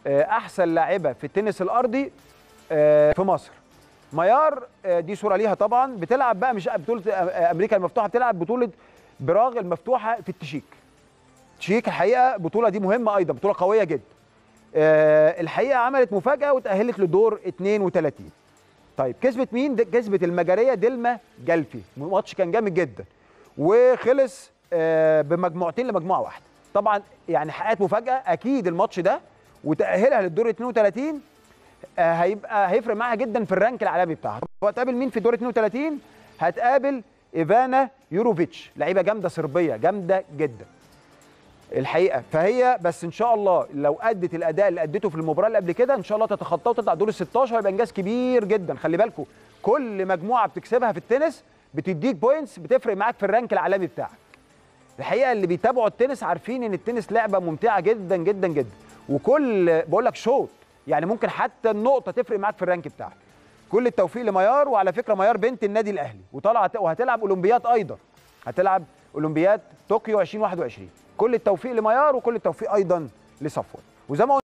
آه، احسن لاعبه في التنس الارضي آه، في مصر ميار آه، دي صوره ليها طبعا بتلعب بقى مش بطوله آه، امريكا المفتوحه بتلعب بطوله براغ المفتوحه في التشيك تشيك الحقيقه البطوله دي مهمه ايضا بطوله قويه جدا آه، الحقيقه عملت مفاجاه وتاهلت لدور 32 طيب كسبت مين د- كسبت المجريه دلما جلفي ماتش كان جامد جدا وخلص آه، بمجموعتين لمجموعه واحده طبعا يعني حققت مفاجاه اكيد الماتش ده وتاهلها للدور 32 آه، هيبقى هيفرق معاها جدا في الرانك العالمي بتاعها وهتقابل مين في دور 32 هتقابل ايفانا يوروفيتش لعيبه جامده صربيه جامده جدا الحقيقه فهي بس ان شاء الله لو ادت الاداء اللي ادته في المباراه اللي قبل كده ان شاء الله تتخطى وتطلع دور ال 16 يبقى انجاز كبير جدا خلي بالكم كل مجموعه بتكسبها في التنس بتديك بوينتس بتفرق معاك في الرانك العالمي بتاعك الحقيقه اللي بيتابعوا التنس عارفين ان التنس لعبه ممتعه جدا جدا جدا وكل بقول لك شوط يعني ممكن حتى النقطه تفرق معاك في الرانك بتاعك كل التوفيق لميار وعلى فكره ميار بنت النادي الاهلي وطلعت وهتلعب اولمبياد ايضا هتلعب اولمبياد طوكيو 2021 كل التوفيق لميار وكل التوفيق ايضا لصفوان وزي ما